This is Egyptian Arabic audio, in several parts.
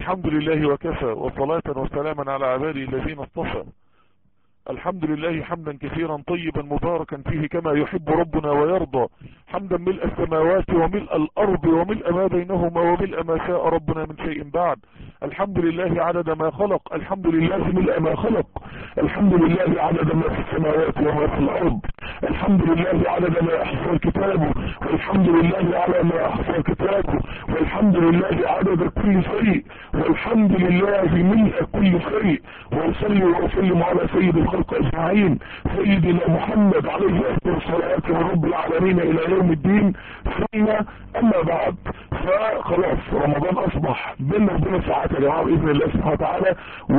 الحمد لله وكفى وصلاة وسلاما على عباده الذين اصطفى الحمد لله حمدا كثيرا طيبا مباركا فيه كما يحب ربنا ويرضى حمدا ملء السماوات وملء الأرض وملء ما بينهما وملء ما شاء ربنا من شيء بعد الحمد لله عدد ما خلق الحمد لله ملء ما خلق الحمد لله عدد ما في السماوات وما في الأرض الحمد لله عدد ما أحصى كتابه والحمد لله على ما أحصى كتابه والحمد لله عدد كل شيء والحمد لله ملء كل شيء وأصلي وأسلم على سيد الخلق أجمعين سيدنا محمد عليه أفضل الصلاة من رب العالمين إلى يوم الدين ثم أما بعد فخلاص رمضان أصبح بيننا وبين ساعات يا جماعة بإذن الله سبحانه وتعالى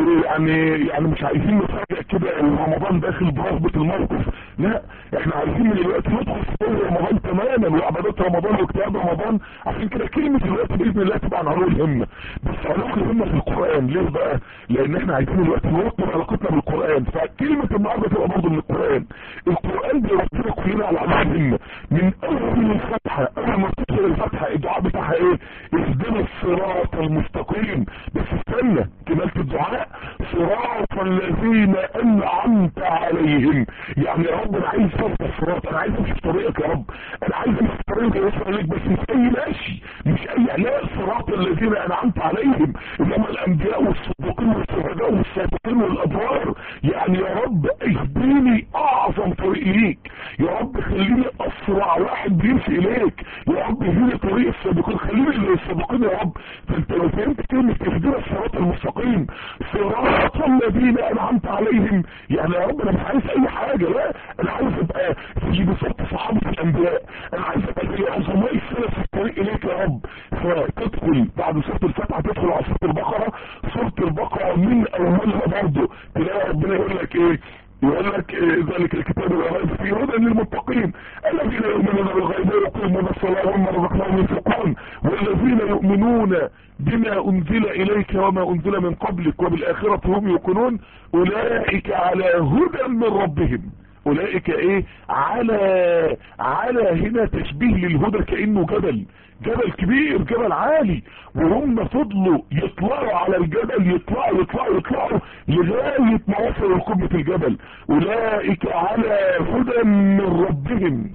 ويعني يعني مش عايزين نفاجئ كده ان رمضان داخل برغبة الموقف لا احنا عايزين من الوقت ندخل في دور رمضان تماما وعبادات رمضان واجتهاد رمضان عشان كده كلمة الوقت بإذن الله تبقى عن علو الهمة بس علو الهمة في القرآن ليه بقى لان احنا عايزين الوقت نوطن علاقتنا بالقرآن فكلمة النهارده تبقى برضه من القرآن القرآن بيربينا كلنا على علو الهمة من اول الفتحة اول ما تدخل الفتحة الدعاء بتاعها ايه اهدنا الصراط المستقيم بس استنى كمالة الدعاء صراط الذين انعمت عليهم يعني يا رب انا عايز صرف الصراط انا عايز امشي في طريقك يا رب انا عايز امشي في طريقك يوصل اليك بس مش اي ماشي مش اي لا صراط الذين انعمت عليهم انما الانبياء والصديقين والشهداء والصادقين والابرار يعني يا رب اهديني اعظم طريق ليك يا رب خليني اسرع واحد بيمشي اليك يا رب اهديني طريق السابقين خليني زي السابقين يا رب فانت لو فهمت كلمه اهدنا الصراط المستقيم صراط الذين انعمت عليهم يعني يا رب انا مش عايز اي حاجه لا انا عايز ابقى في بصوت صحابه الانبياء انا عايز ابقى زي عظماء السلف في الطريق اليك يا رب فتدخل بعد سوره الفتحه تدخل على سوره البقره سوره البقره من اولها برضه تلاقي ربنا يقول لك ايه يقول لك ذلك الكتاب لا ريب فيه هدى للمتقين الذين يؤمنون بالغيب ويقيمون الصلاه ومما رزقناهم ينفقون والذين يؤمنون بما انزل اليك وما انزل من قبلك وبالاخره هم يوقنون اولئك على هدى من ربهم اولئك ايه على على هنا تشبيه للهدى كانه جبل جبل كبير جبل عالي وهم فضلوا يطلعوا على الجبل يطلعوا يطلعوا يطلعوا لغاية ما وصلوا لقمة الجبل اولئك على هدى من ربهم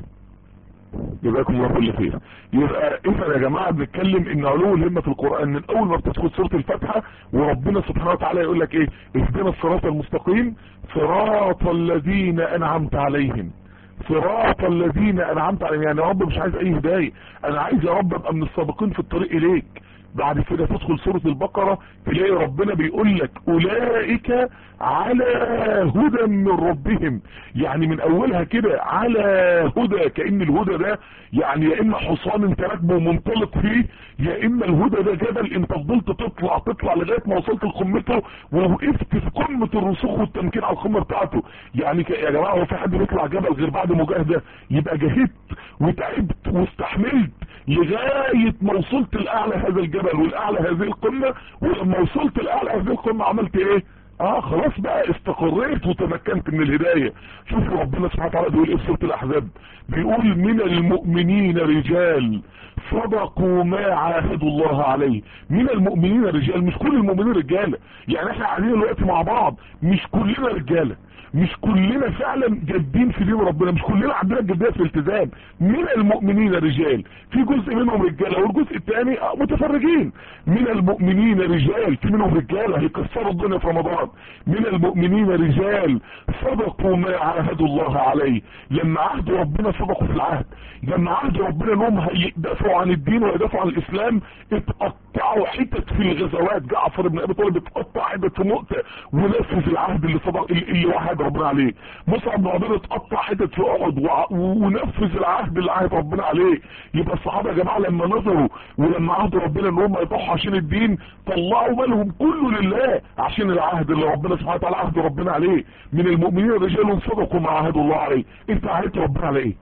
جزاكم الله كل خير يبقى اذا يا جماعه بنتكلم ان علو الهمه في القران من اول ما بتدخل سوره الفاتحه وربنا سبحانه وتعالى يقول لك ايه اهدنا الصراط المستقيم صراط الذين انعمت عليهم صراط الذين انعمت عليهم يعني يا رب مش عايز اي هدايه انا عايز يا رب ابقى من السابقين في الطريق اليك بعد كده تدخل سورة البقرة تلاقي ربنا بيقول لك اولئك على هدى من ربهم يعني من اولها كده على هدى كأن الهدى ده يعني يا اما حصان انت راكبه ومنطلق فيه يا اما الهدى ده جبل انت فضلت تطلع تطلع لغاية ما وصلت لقمته ووقفت في قمة الرسوخ والتمكين على القمة بتاعته يعني يا جماعة هو في حد بيطلع جبل غير بعد مجاهدة يبقى جهدت وتعبت واستحملت لغاية ما وصلت لأعلى هذا الجبل والأعلى هذه القمة ولما وصلت لأعلى هذه القمة عملت ايه اه خلاص بقى استقريت وتمكنت من الهداية شوفوا ربنا سبحانه وتعالى بيقول ايه في سورة الاحزاب بيقول من المؤمنين رجال صدقوا ما عاهدوا الله عليه من المؤمنين رجال مش كل المؤمنين رجالة يعني احنا قاعدين دلوقتي مع بعض مش كلنا رجالة مش كلنا فعلا جادين في دين ربنا مش كلنا عندنا جدية في الالتزام من المؤمنين رجال في جزء منهم رجالة والجزء الثاني متفرجين من المؤمنين رجال في منهم رجالة هيكسروا الدنيا في رمضان من المؤمنين رجال صدقوا ما عاهدوا الله عليه لما عهدوا ربنا صدقوا في العهد لما عهدوا ربنا انهم هيدافعوا عن الدين ويدافعوا عن الاسلام اتقطعوا حتت في الغزوات جعفر بن ابي طالب اتقطع حتت في نقطة ونفذ العهد اللي صدق اللي وعد ربنا عليه مصعب بن عمير اتقطع حتت في احد ونفذ العهد اللي عهد ربنا عليه يبقى الصحابه يا جماعه لما نظروا ولما عهدوا ربنا ان هم يضحوا عشان الدين طلعوا مالهم كله لله عشان العهد اللي ربنا سبحانه وتعالى عهد ربنا عليه من المؤمنين رجال صدقوا ما عهدوا الله عليه انت عهدت ربنا على ايه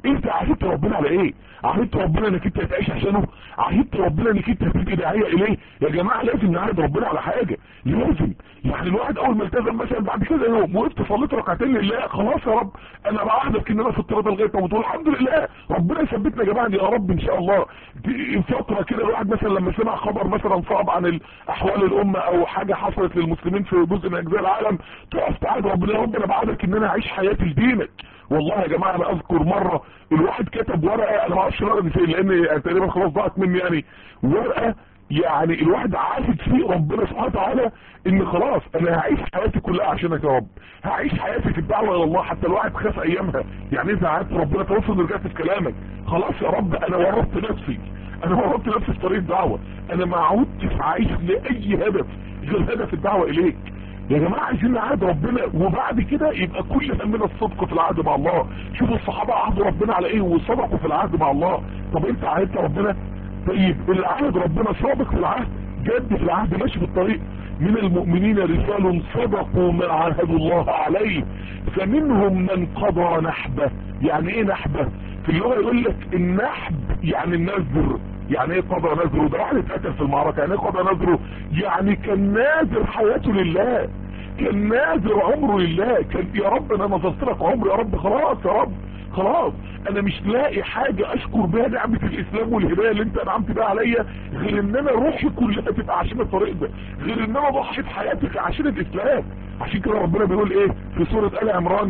انت عهدت ربنا على ايه عهدت ربنا انك انت هتعيش عشانه عهدت ربنا انك انت هتبقى داعيه اليه يا جماعه لازم نعهد ربنا على حاجه لازم يعني الواحد اول ما التزم مثلا بعد كذا يوم وقفت صليت ركعتين لله خلاص يا رب انا بعهدك ان انا في الطريق لغايه ما تقول الحمد لله ربنا يثبتنا يا جماعه يا رب ان شاء الله دي فتره كده الواحد مثلا لما سمع خبر مثلا صعب عن احوال الامه او حاجه حصلت للمسلمين في جزء من اجزاء العالم تقف تعهد ربنا يا رب انا بعهدك ان انا اعيش حياتي لدينك والله يا جماعه انا اذكر مره الواحد كتب ورقه انا ما اعرفش الورقه دي فين لان تقريبا خلاص ضاعت مني يعني ورقه يعني الواحد عارف فيه ربنا سبحانه وتعالى ان خلاص انا هعيش حياتي كلها عشانك يا رب هعيش حياتي في الدعوه الى الله حتى الواحد خاف ايامها يعني اذا عدت ربنا توصل رجعت في كلامك خلاص يا رب انا ورطت نفسي انا ورطت نفسي في طريق الدعوه انا ما عدتش عايش لاي هدف غير هدف الدعوه اليك يا جماعة عايزين نعهد ربنا وبعد كده يبقى كل همنا الصدق في العهد مع الله شوفوا الصحابة عهدوا ربنا على ايه وصدقوا في العهد مع الله طب انت عهدت ربنا طيب اللي عهد ربنا صادق في العهد جد في العهد ماشي في الطريق من المؤمنين رجال صدقوا ما عاهدوا الله عليه فمنهم من قضى نحبه يعني ايه نحبه في اللغة يقول لك النحب يعني النذر يعني ايه قضى نذره ده واحد اتقتل في المعركة يعني ايه قضى نذره يعني كان ناذر حياته لله كان ناذر عمره لله كان يا رب انا نظرت لك عمري يا رب خلاص يا رب خلاص انا مش لاقي حاجة اشكر بها نعمة الاسلام والهداية اللي انت انعمت بها عليا غير ان انا روحي كلها تبقى عشان الطريق ده غير ان انا ضحيت حياتك عشان الاسلام عشان كده ربنا بيقول ايه في سورة ال عمران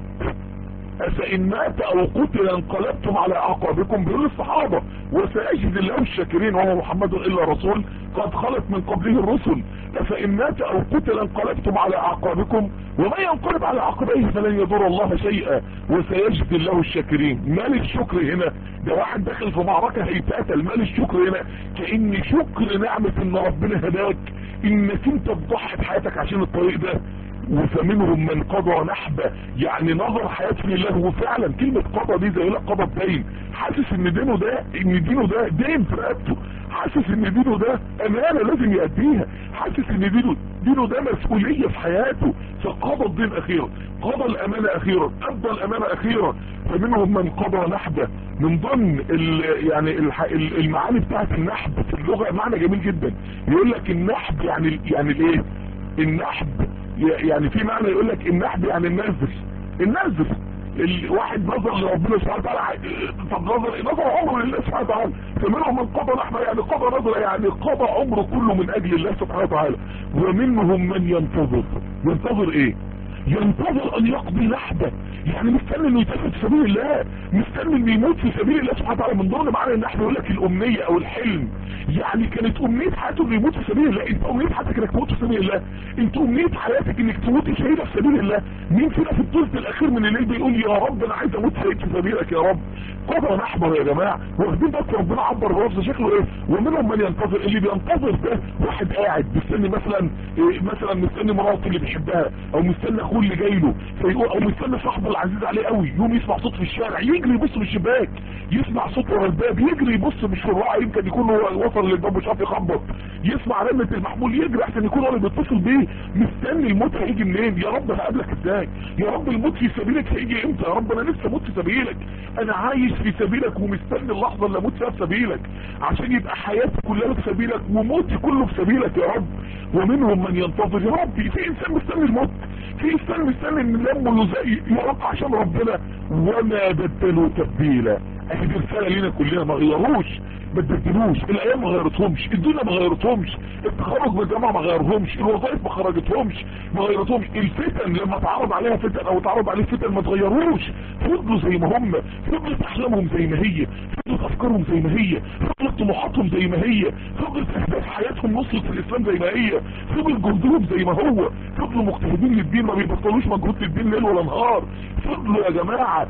فإن مات أو قتل انقلبتم على أعقابكم بيقول الصحابة وسيجد الله الشاكرين وهو محمد إلا رسول قد خلت من قبله الرسل فإن مات أو قتل انقلبتم على أعقابكم وما ينقلب على عقبيه فلن يضر الله شيئا وسيجد الله الشاكرين مال الشكر هنا ده واحد داخل في معركة هيتقتل مال الشكر هنا كأن شكر نعمة ان ربنا هداك انك انت تضحي بحياتك عشان الطريق ده وفمنهم من قضى نحبه يعني نظر حياته لله وفعلا كلمة قضى دي زي لك قضى بدين حاسس ان دينه ده ان دينه ده دين في رقبته حاسس ان دينه ده امانة لازم يأديها حاسس ان دينه دينه ده مسؤولية في حياته فقضى الدين اخيرا قضى الامانة اخيرا ادى الامانة اخيرا فمنهم من قضى نحبه من ضمن ال يعني ال المعاني بتاعت النحب في اللغة معنى جميل جدا يقول لك النحب يعني يعني الايه النحب يعني في معنى يقول لك النحب يعني النذر النذر الواحد نظر لربنا سبحانه وتعالى طب نظر نظر عمره لله سبحانه وتعالى فمنهم من قضى نحبه يعني قضى نظر يعني قضى عمره كله من اجل الله سبحانه وتعالى ومنهم من ينتظر ينتظر ايه ينتظر ان يقضي نحبه يعني مستني انه يتاخد في سبيل الله مستني انه يموت في سبيل الله سبحانه وتعالى من ضمن معنى النحب يقول لك الامنيه او الحلم يعني كانت امنيه حياته انه يموت في سبيل الله انت امنيه حياتك انك تموت في سبيل الله انت امنيه حياتك انك تموت شهيده في سبيل الله مين فينا في الثلث الاخير من الليل بيقول يا رب انا عايز اموت شهيد في سبيلك يا رب قضى نحبه يا جماعه واخدين بس ربنا عبر بلفظ شكله ايه ومنهم من ينتظر اللي بينتظر ده واحد قاعد مستني مثلا إيه مثلا مستني مراته اللي بيحبها او مستني اخوه اللي جاي له فيقول او مستني صاحبه العزيز عليه قوي يوم يسمع صوت في الشارع يجري يبص من الشباك يسمع صوت ورا الباب يجري يبص مش في الراعي يمكن يكون هو وصل للباب مش عارف يخبط يسمع رنة المحمول يجري احسن يكون هو اللي بيتصل بيه مستني الموت هيجي منين يا رب هقابلك ازاي يا رب الموت في سبيلك هيجي امتى يا رب انا نفسي اموت في سبيلك انا عايش في سبيلك ومستني اللحظه اللي اموت فيها في سبيلك عشان يبقى حياتي كلها في سبيلك وموتي كله في سبيلك يا رب ومنهم من ينتظر يا ربي في انسان مستني الموت في انسان مستني ان لمه زي يرق عشان ربنا وما بدلوا تبديلا اهي دي رساله لينا كلنا ما غيروش ما تبدلوش الايام ما غيرتهمش الدنيا ما غيرتهمش التخرج من الجامعه ما غيرهمش الوظائف ما خرجتهمش ما غيرتهمش الفتن لما تعرض عليها فتن او تعرض عليه فتن ما تغيروش فضلوا زي ما هم فضلت احلامهم زي ما هي فضلت افكارهم زي ما هي فضلت طموحاتهم زي ما هي فضلت اهداف حياتهم وصلت في الاسلام زي ما هي فضل جهدهم زي ما هو فضلوا مجتهدين للدين ما بيبطلوش مجهود للدين ليل ولا نهار فضلوا يا جماعه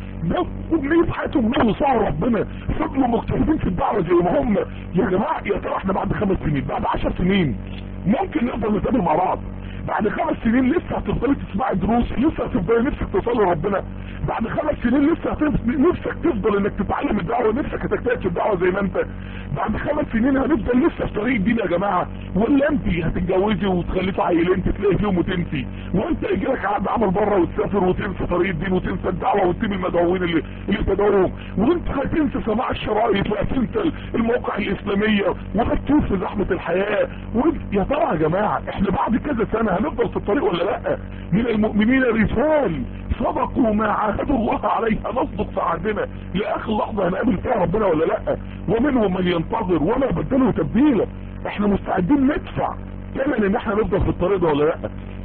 نبني حياتهم انهم يصعوا ربنا فضلوا مجتهدين في الدعوه زي ما هم يا جماعه يا ترى احنا بعد خمس سنين بعد عشر سنين ممكن نقدر نتقابل مع بعض بعد خمس سنين لسه هتفضلي تسمعي دروس لسه هتفضلي نفسك توصلي لربنا بعد خمس سنين لسه هتفضل نفسك تفضل انك تتعلم الدعوه نفسك هتجتهد في الدعوه زي ما انت بعد خمس سنين هنفضل لسه في طريق الدين يا جماعه ولا انت هتتجوزي وتخلفي عيلين تلاقي فيهم وتنسي وانت يجي لك عقد عمل بره وتسافر وتنسى طريق الدين وتنسى الدعوه وتسيب المدعوين اللي اللي تدعوهم وانت هتنسى سماع الشرايط وهتنسى المواقع الاسلاميه وهتشوف في زحمه الحياه يا ترى يا جماعه احنا بعد كذا سنه هنفضل في الطريق ولا لا من المؤمنين رجال صدقوا ما عاهدوا الله عليه نصدق في عهدنا لاخر لحظه هنقابل فيها ربنا ولا لا ومنهم من ينتظر ولا بدلوا تبديلا احنا مستعدين ندفع ثمن ان احنا نفضل في الطريق ده ولا لا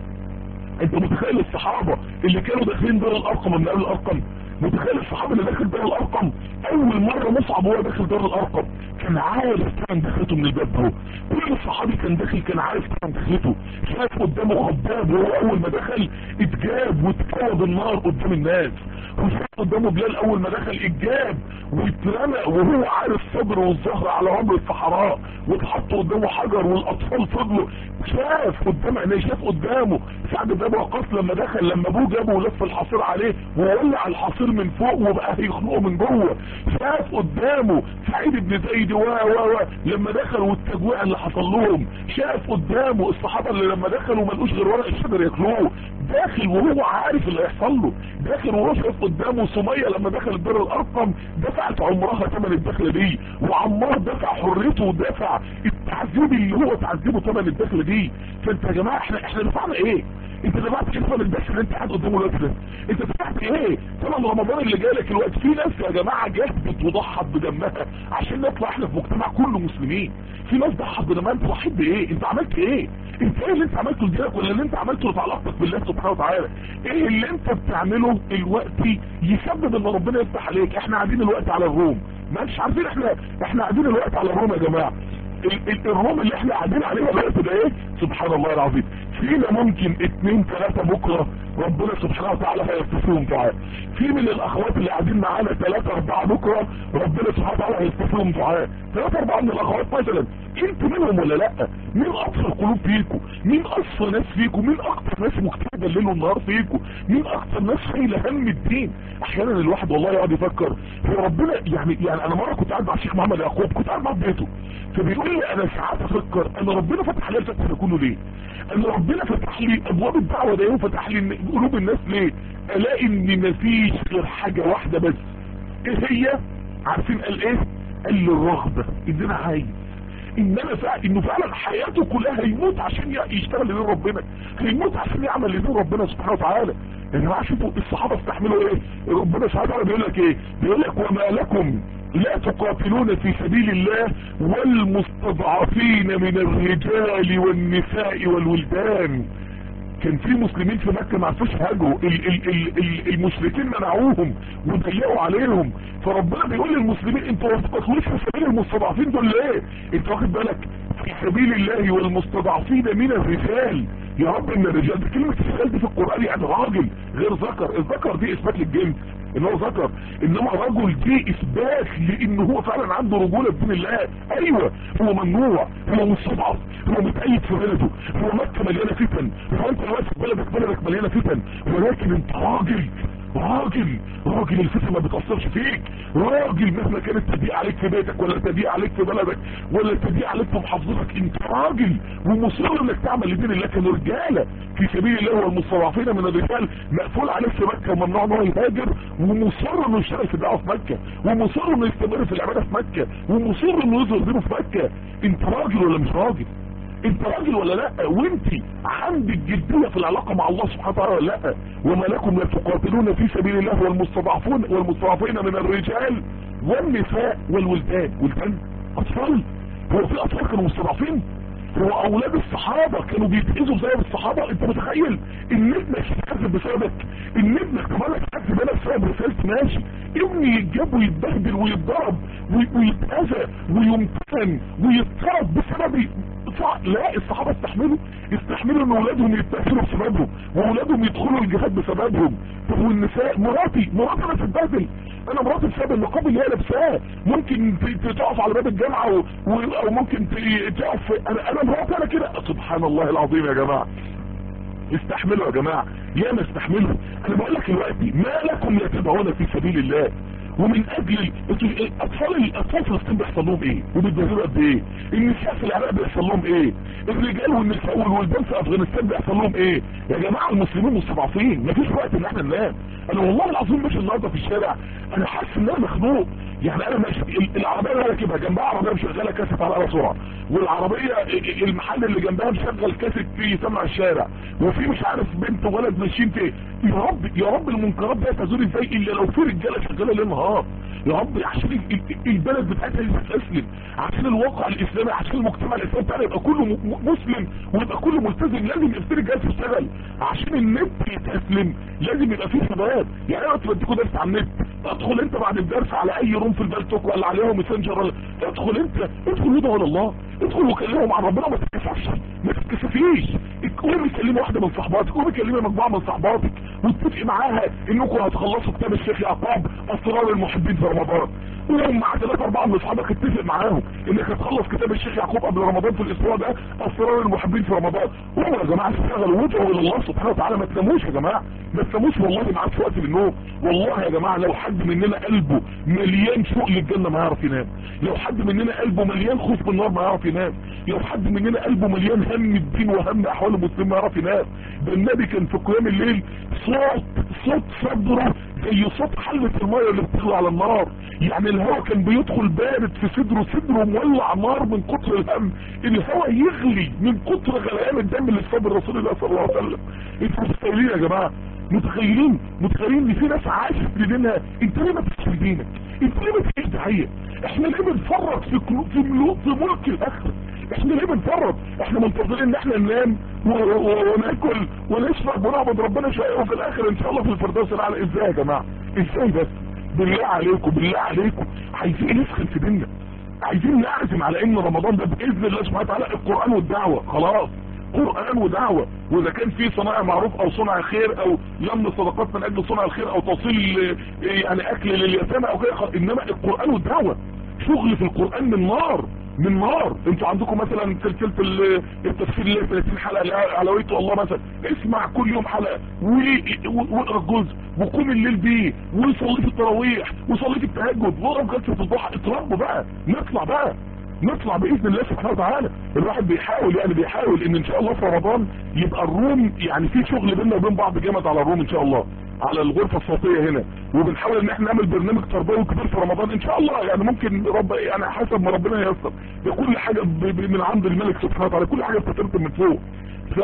انت متخيل الصحابه اللي كانوا داخلين دار الارقم من قبل الارقم متخيل الصحابي اللي داخل دار الارقم اول مرة مصعب وهو داخل دار الارقم كان عارف كان دخلته من الباب ده كل الصحابي كان داخل كان عارف كان دخلته شاف قدامه خباب وهو اول ما دخل اتجاب واتكوى بالنار قدام الناس وشاف قدامه بلال اول ما دخل اتجاب واترمى وهو عارف صدره والظهر على رمل الصحراء واتحط قدامه حجر والاطفال فضلوا شاف قدام عينيه شاف قدامه سعد بن ابي وقاص لما دخل لما ابوه جابه ولف الحصير عليه وولع الحصير من فوق وبقى هيخنقه من جوه شاف قدامه سعيد بن زيد و و و لما دخلوا والتجويع اللي حصل لهم شاف قدامه الصحابه اللي لما دخلوا ما لقوش غير ورق الشجر ياكلوه داخل وهو عارف اللي هيحصل له داخل وهو شاف قدامه سميه لما دخلت بر الارقم دفعت عمرها ثمن الدخله دي وعمار دفع حريته ودفع التعذيب اللي هو تعذبه ثمن الدخله دي فانت يا جماعه احنا احنا دفعنا ايه انت دفعت ايه ثمن الدخل اللي انت قاعد قدامه دلوقتي ده انت دفعت ايه ثمن رمضان اللي جالك الوقت في ناس يا جماعه جهدت وضحت بدمها عشان نطلع احنا في مجتمع كله مسلمين في ناس ضحت بدمها انت ضحيت بايه انت عملت ايه انت ايه اللي انت عملته لدينك ولا اللي انت عملته في علاقتك بالله سبحانه وتعالى ايه اللي انت بتعمله الوقت يسبب ان ربنا يفتح عليك احنا قاعدين الوقت على الروم مش عارفين احنا احنا قاعدين الوقت على الروم يا جماعه الروم اللي احنا قاعدين عليه الوقت ده ايه سبحان الله العظيم فينا ممكن اتنين تلاتة بكرة ربنا سبحانه وتعالى هيصطفيهم دعاء في من الاخوات اللي قاعدين معانا تلاتة اربعة بكرة ربنا سبحانه وتعالى هيصطفيهم دعاء تلاتة اربعة من الاخوات مثلا انتوا منهم ولا لا مين اكثر قلوب فيكم مين اكثر ناس فيكم مين اكثر ناس مجتهده الليل والنهار فيكم مين اكثر ناس شايله هم الدين احيانا الواحد والله يقعد يفكر هو ربنا يعني يعني انا مره كنت قاعد مع الشيخ محمد يعقوب كنت قاعد معاه في بيته فبيقول لي انا ساعات افكر ان ربنا فتح لي الفتح ده كله ليه ان ربنا فتح لي ابواب الدعوه ده وفتح لي قلوب الناس ليه الاقي ان مفيش غير حاجه واحده بس ايه هي عارفين قال ايه قال لي الرغبه ان انا عايز انما فعلا انه فعلا حياته كلها هيموت عشان يشتغل لدين ربنا هيموت عشان يعمل لدين ربنا سبحانه وتعالى يا جماعه شوفوا الصحابه استحملوا ايه ربنا سبحانه وتعالى بيقول لك ايه بيقول لك وما لكم لا تقاتلون في سبيل الله والمستضعفين من الرجال والنساء والولدان كان في مسلمين في مكة ما عرفوش هاجروا ال ال ال ال المشركين منعوهم وضيقوا عليهم فربنا بيقول للمسلمين انتوا ما تقاتلوش في سبيل المستضعفين دول ليه انت واخد بالك في سبيل الله والمستضعفين من الرجال يا رب ان الرجال دي كلمة الرجال دي في القرآن يعني راجل غير ذكر الذكر دي اثبات للجنس ان هو ذكر انما رجل دي اثبات لان هو فعلا عنده رجولة بدين الله ايوه هو ممنوع هو مستضعف هو متأيد في بلده هو مكة مليانة فتن هو انت دلوقتي في بلدك بلدك مليانة فتن ولكن انت راجل راجل راجل الفتن ما بتأثرش فيك راجل مهما كانت تضييق عليك في بيتك ولا تضييق عليك في بلدك ولا تضييق عليك في محافظتك انت راجل ومصر انك تعمل لدين الله كانوا رجاله في سبيل الله والمستضعفين من الرجال مقفول عليه في مكه وممنوع ان هو يهاجر ومصر انه يشتغل في الدعوه في مكه ومصر انه يستمر في العباده في مكه ومصر انه يظهر دينه في مكه انت راجل ولا مش راجل انت راجل ولا لا وانت عندك جدية في العلاقة مع الله سبحانه وتعالى ولا لا وما لكم لا تقاتلون في سبيل الله والمستضعفون والمستضعفين من الرجال والنساء والولدان ولدان اطفال هو في اطفال كانوا مستضعفين هو اولاد الصحابة كانوا بيتأذوا بسبب الصحابة انت متخيل ان ابنك يتعذب بسببك ان ابنك كمان يتعذب انا بسبب رسالة ماشي ابني يتجاب ويتبهدل ويتضرب ويتأذى ويمتهن ويتطرد بسبب لا الصحابة استحملوا استحملوا ان اولادهم يتأثروا بسببهم واولادهم يدخلوا الجهاد بسببهم طب والنساء مراتي مراتي انا تتبهدل انا مراتي بسبب النقاب اللي هي لابساه ممكن تقف على باب الجامعة و... او ممكن تقف انا انا مراتي انا كده سبحان الله العظيم يا جماعة استحملوا يا جماعة يا ما استحملوا انا بقول لك دلوقتي ما لكم لا تدعون في سبيل الله ومن اجل اطفال الاطفال فلسطين بيحصل لهم ايه وبيتجوزوا قد ايه النساء في العراق بيحصل لهم ايه الرجال والنساء والولدان في افغانستان بيحصل لهم ايه يا جماعه المسلمين مستضعفين مفيش وقت ان احنا ننام انا والله العظيم ماشي النهارده في الشارع انا حاسس ان انا مخنوق يعني انا ماشي العربيه اللي راكبها جنبها عربيه مشغله كاسيت على اعلى سرعه والعربيه المحل اللي جنبها مشغل كاسيت في سمع الشارع وفي مش عارف بنت وولد ماشيين في يا رب يا رب المنكرات دي تزول ازاي الا لو في رجاله شغاله ليل نهار يا رب عشان البلد بتاعتها تتسلم عشان الواقع الاسلامي عشان المجتمع الاسلامي بتاعنا يبقى كله مسلم ويبقى كله ملتزم لازم يبقى في رجاله تشتغل عشان النت يتسلم لازم يبقى فيه شباب يعني انا بديكوا درس على النت ادخل انت بعد الدرس على اي روم في البلتوك ولا عليهم ماسنجر ولا ادخل انت ادخل هدى ولا الله ادخل وكلمهم عن ربنا ما تتكسفش ما تتكسفيش قومي كلمي واحده من صحباتك قومي كلمي مجموعه من صحباتك واتفقي معاها انكم هتخلصوا كتاب الشيخ يعقوب اسرار المحبين في رمضان قوم مع ثلاثة أربعة من أصحابك اتفق معاهم إنك هتخلص كتاب الشيخ يعقوب قبل رمضان في الأسبوع ده أسرار المحبين في رمضان قوموا يا جماعة اشتغلوا وادعوا إلى الله سبحانه وتعالى ما تناموش يا جماعة ما تناموش والله معاك في وقت النوم والله يا جماعة لو حد مننا قلبه مليان شوق للجنة ما يعرف ينام لو حد مننا قلبه مليان خوف من النار ما يعرف ينام لو حد مننا قلبه مليان هم الدين وهم أحوال المسلمين ما يعرف ينام ده النبي كان في قيام الليل صوت صوت صدره زي صوت حلة المية اللي بتطلع على النار يعني الهواء كان بيدخل بارد في صدره صدره مولع نار من كتر الهم الهواء يغلي من كتر غليان الدم اللي صاب رسول الله صلى الله عليه وسلم انتوا متخيلين يا جماعه متخيلين متخيلين ان في ناس عاشت لدينها انت ليه ما بتشتري دينك انت ليه ما بتعيش دعيه احنا ليه بنفرط في في ملوك في ملك الاخره احنا ليه بنفرط احنا منتظرين ان احنا ننام وناكل ونشرب ونعبد ربنا شويه وفي الاخر ان شاء الله في الفردوس الاعلى ازاي يا جماعه ازاي بس بالله عليكم بالله عليكم عايزين نسخن في ديننا عايزين نعزم على ان رمضان ده باذن الله سبحانه وتعالى القران والدعوه خلاص قرآن ودعوة واذا كان في صناعة معروف او صنع خير او لم صدقات من اجل صنع الخير او توصيل يعني اكل لليتامى او كده انما القرآن والدعوة شغل في القرآن من نار من نار انتوا عندكم مثلا سلسلة التفسير اللي 30 حلقة علويته الله مثلا اسمع كل يوم حلقة واقرا الجزء وقوم الليل بيه وصلي في التراويح وصلي في التهجد واقرا جلسة الضحى اتربوا بقى نطلع بقى نطلع باذن الله سبحانه وتعالى الواحد بيحاول يعني بيحاول ان ان شاء الله في رمضان يبقى الروم يعني في شغل بيننا وبين بعض جامد على الروم ان شاء الله على الغرفة الصوتية هنا وبنحاول ان احنا نعمل برنامج تربوي كبير في رمضان ان شاء الله يعني ممكن رب يعني حسب ما ربنا ييسر ده كل حاجة من عند الملك سبحانه وتعالى كل حاجة بتترتب من فوق ف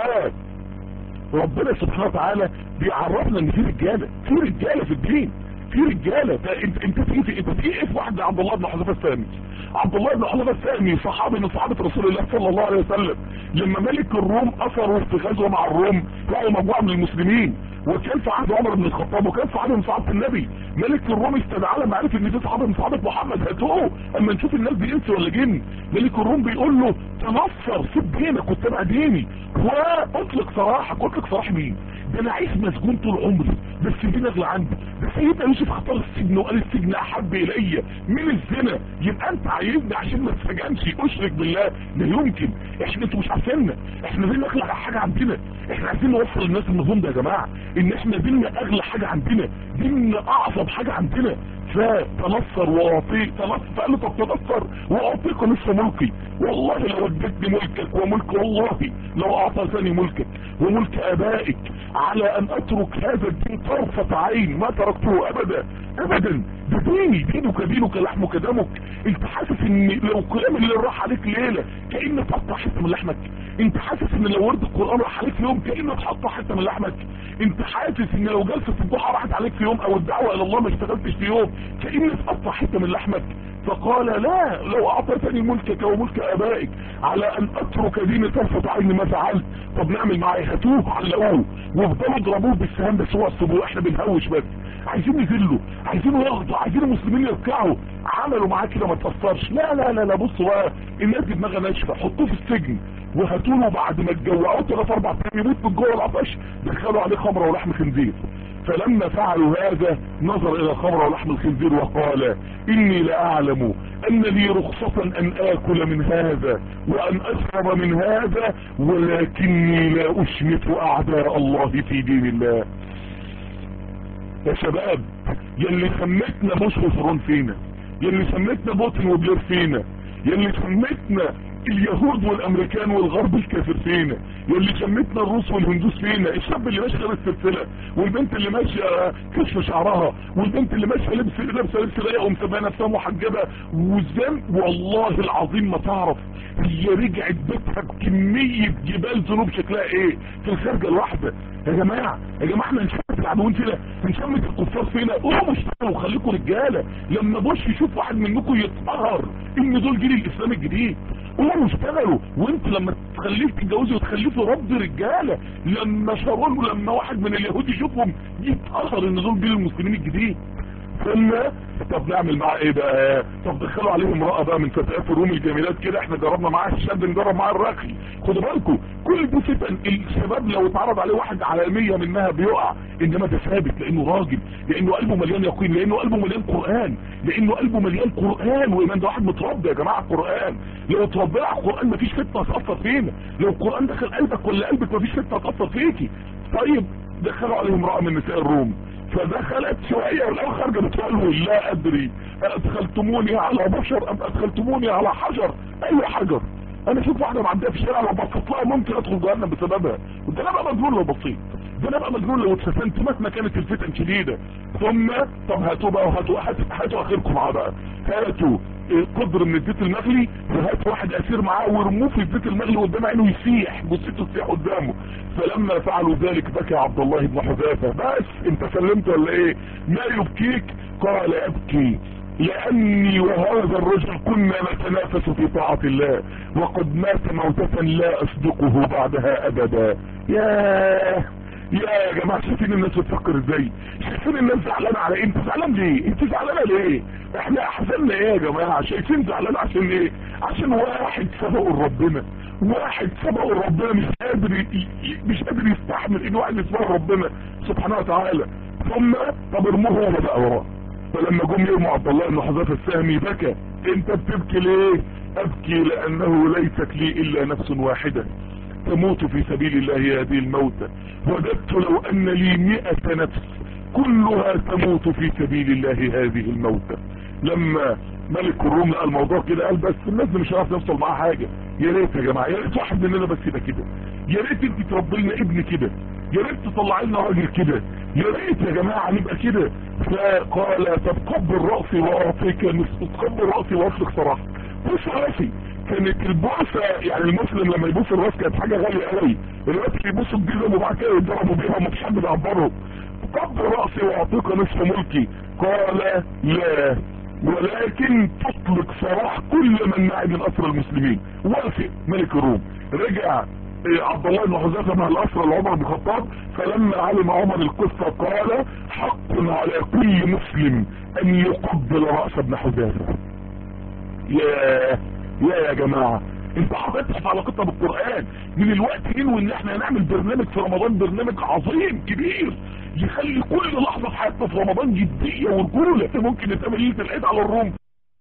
ربنا سبحانه وتعالى بيعرفنا ان في رجاله في رجاله في الدين في رجاله انت انت في انت في ايه في واحد عبد الله بن حذيفه الثاني عبد الله بن حذيفه الثاني صحابي من صحابه رسول الله صلى الله عليه وسلم لما ملك الروم اثروا في غزوه مع الروم لقوا مجموعه من المسلمين وكان في عهد عمر بن الخطاب وكان في عهد من صحابه النبي ملك الروم استدعى لما عرف ان في صحابه من صحابه محمد هاتوه اما نشوف الناس دي انس ولا جن ملك الروم بيقول له تنصر سيب دينك واتبع ديني واطلق سراحك اطلق سراح مين ده انا عايش مسجون طول عمري بس الدين اغلى عندي ده سيدنا يوسف اختار السجن وقال السجن احب الي من الزنا يبقى انت عايزني عشان ما تسجنش اشرك بالله لا يمكن احنا انتوا مش عارفيننا احنا ديننا اغلى حاجه عندنا احنا عايزين نوصل للناس المفهوم ده يا جماعه ان احنا ديننا اغلى حاجه عندنا ديننا اعظم حاجه عندنا فتنصر واعطيك فقال له طب تنصر واعطيك نصف ملكي والله لو اديتني ملكك وملك والله لو اعطيتني ملكك وملك ابائك على ان اترك هذا الدين طرفة عين ما تركته ابدا ابدا ده ديني دينك دينك لحمك دمك انت حاسس ان لو قيام اللي راح عليك ليلة كأنك تقطع حتة من لحمك انت حاسس ان لو ورد القرآن راح عليك في يوم كأنك تقطع حتة من لحمك انت حاسس ان لو جلسة الضحى راحت عليك في يوم او الدعوة الى الله ما اشتغلتش في يوم كأنك تقطع حتة من لحمك فقال لا لو اعطيتني ملكك وملك ابائك على ان اترك ديني طرفة عين ما فعلت طب نعمل معاه هاتوه علقوه وافضلوا اضربوه بالسهام بس هو الصبو احنا بنهوش بس عايزين يذلوا عايزين ياخدوا عايزين المسلمين يركعوا عملوا معاه كده ما تأثرش لا لا لا لا بصوا بقى الناس دي دماغها ناشفه حطوه في السجن وهاتوا له بعد ما تجوعوه ثلاث اربع ايام يموت من جوه العطش دخلوا عليه خمره ولحم خنزير فلما فعلوا هذا نظر الى الخمر ولحم الخنزير وقال اني لاعلم ان لي رخصة ان اكل من هذا وان اشرب من هذا ولكني لا اشمت اعداء الله في دين الله يا شباب يلي سمتنا بوش وفرون فينا يلي سمتنا بوتن وبلير فينا يلي سمتنا اليهود والامريكان والغرب الكافر فينا يلي سمتنا الروس والهندوس فينا الشاب اللي ماشي لابس سلسله والبنت اللي ماشيه كشف شعرها والبنت اللي ماشيه لابس لابسه لبس ضيق ومسميه نفسها محجبه والذنب والله العظيم ما تعرف هي رجعت بيتها بكميه جبال ذنوب شكلها ايه في الخارجه الواحده يا جماعه يا جماعه احنا نشمت العدوين فينا نشمت الكفار فينا قوموا اشتغلوا وخليكم رجاله لما بوش يشوف واحد منكم يتقهر ان دول جيل الاسلام الجديد قوموا اشتغلوا وانت لما تخليك تتجوزي وتخلفوا رب رجاله لما شارون ولما واحد من اليهود يشوفهم يتقهر ان دول جيل المسلمين الجديد ثم طب نعمل معاه ايه بقى طب دخلوا عليه امرأة بقى من فتيات الروم الجميلات كده احنا جربنا معاه الشاب نجرب معاه الرقي خدوا بالكم كل دي فتن الشباب لو اتعرض عليه واحد على مية منها بيقع انما ده ثابت لانه راجل لانه قلبه مليان يقين لانه قلبه مليان قرآن لانه قلبه مليان قرآن وايمان ده واحد متربي يا جماعة قرآن لو اتربينا على القرآن مفيش فتنة هتأثر فينا لو القرآن دخل قلبك ولا قلبك مفيش فتنة هتأثر فيكي طيب دخلوا عليه امرأة من نساء الروم فدخلت شوية والاول خارجة بتقول لا ادري ادخلتموني على بشر ام ادخلتموني على حجر اي حجر انا اشوف واحدة معدية في الشارع لو بصيت لها ممكن ادخل جهنم بسببها وده انا بقى مجنون لو بصيت ده انا بقى مجنون لو اتفتنت مهما كانت الفتن شديدة ثم طب هاتوا بقى وهاتوا هاتوا, هاتوا اخركم معاه بقى هاتوا قدر من الزيت المغلي وهات واحد اسير معاه ويرموه في الزيت المغلي قدام عينه يسيح جثته تسيح قدامه فلما فعلوا ذلك بكى عبد الله بن حذافه بس انت سلمت ولا ايه ما يبكيك قال ابكي لاني وهذا الرجل كنا نتنافس في طاعة الله وقد مات موتة لا اصدقه بعدها ابدا ياه يا جماعة شايفين الناس بتفكر ازاي شايفين الناس زعلانة على ايه انت زعلان ليه انت زعلانة ليه احنا احزننا ايه يا جماعة شايفين زعلان عشان ايه عشان واحد سبقه لربنا واحد سبقه لربنا مش قادر مش قادر يستحمل ان واحد يسبقه ربنا سبحانه وتعالى ثم طب ارموه هو بقى وراه فلما جم يرموا عبد الله بن حذافه السهمي بكى انت بتبكي ليه ابكي لانه ليست لي الا نفس واحدة تموت في سبيل الله هذه الموتى وددت لو ان لي مئة نفس كلها تموت في سبيل الله هذه الموتى لما ملك الروم لقى الموضوع كده قال بس الناس دي مش هنعرف نوصل معاها حاجه يا ريت يا جماعه يا ريت واحد مننا بس يبقى كده يا ريت انت تربي لنا ابن كده يا ريت تطلع لنا راجل كده يا ريت يا جماعه نبقى كده فقال طب قبل راسي واعطيك نصف قبل راسي واطلق صراحه بص راسي كانت البوسه يعني المسلم لما يبوس الراس كانت حاجه غاليه قوي دلوقتي بيبوسوا الجزم وبعد كده يضربوا بيها ومفيش حد بيعبرهم قبل راسي واعطيك نصف ملكي قال لا ولكن تطلق سراح كل من معي من اسر المسلمين وافق ملك الروم رجع عبد الله بن حذافه مع الاسرى لعمر بن الخطاب فلما علم عمر القصه قال حق على كل مسلم ان يقبل راس ابن حذافه يا يا يا جماعه انت حضرتك في علاقتنا بالقرآن من الوقت انه ان احنا هنعمل برنامج في رمضان برنامج عظيم كبير يخلي كل لحظة في حياتنا في رمضان جدية ورجولة ممكن نتعمل ليلة العيد على الروم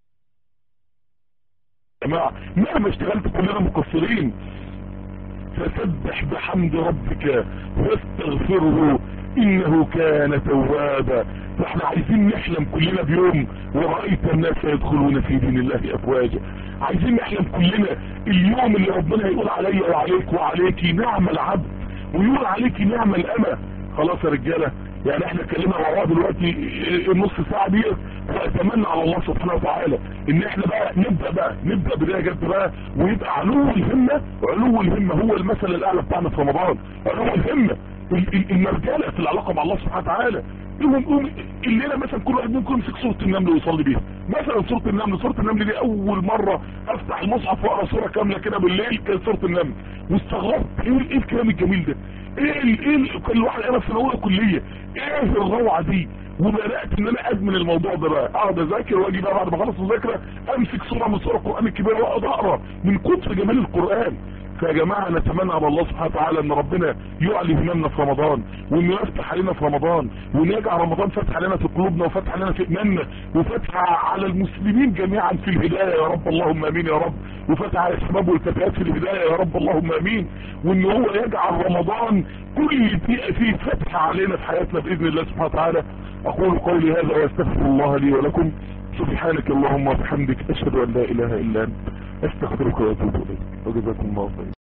يا جماعة مهما اشتغلت كلنا مقصرين فسبح بحمد ربك واستغفره انه كان توابا فاحنا عايزين نحلم كلنا بيوم ورأيت الناس يدخلون في دين الله افواجا عايزين نحلم كلنا اليوم اللي ربنا يقول عليا وعليك وعليكي نعم العبد ويقول عليكي نعم الامة خلاص يا رجالة يعني احنا اتكلمنا مع بعض دلوقتي النص ساعة دي واتمنى على الله سبحانه وتعالى ان احنا بقى نبدأ بقى نبدأ بداية جد بقى ويبقى علو الهمة علو الهمة هو المثل الاعلى بتاعنا في رمضان علو الهمة المرجلة في العلاقة مع الله سبحانه وتعالى المهم الليلة مثلا كل واحد منكم يمسك سورة النمل ويصلي بيها مثلا سورة النمل سورة النمل دي اول مرة افتح المصحف واقرا سورة كاملة كده بالليل كانت سورة النمل واستغربت ايه ايه الكلام الجميل ده ايه ايه كان الواحد انا في الاولى كلية ايه الروعة دي وبدات ان انا ادمن الموضوع ده بقى اقعد اذاكر واجي بقى بعد ما اخلص مذاكره امسك سوره من سور القران الكبير واقعد اقرا من كتر جمال القران فيا جماعة نتمنى على الله سبحانه وتعالى ان ربنا يعلي هممنا في رمضان وانه يفتح علينا في رمضان وان يجعل رمضان فتح علينا في قلوبنا وفتح علينا في ايماننا وفتح على المسلمين جميعا في الهداية يا رب اللهم امين يا رب وفتح على الشباب والفتيات في الهداية يا رب اللهم امين وان هو يجعل رمضان كل دقيقة فيه فتح علينا في حياتنا باذن الله سبحانه وتعالى اقول قولي هذا واستغفر الله لي ولكم سبحانك اللهم وبحمدك اشهد ان لا اله الا انت استغفرك واتوب اليك وجزاكم الله خير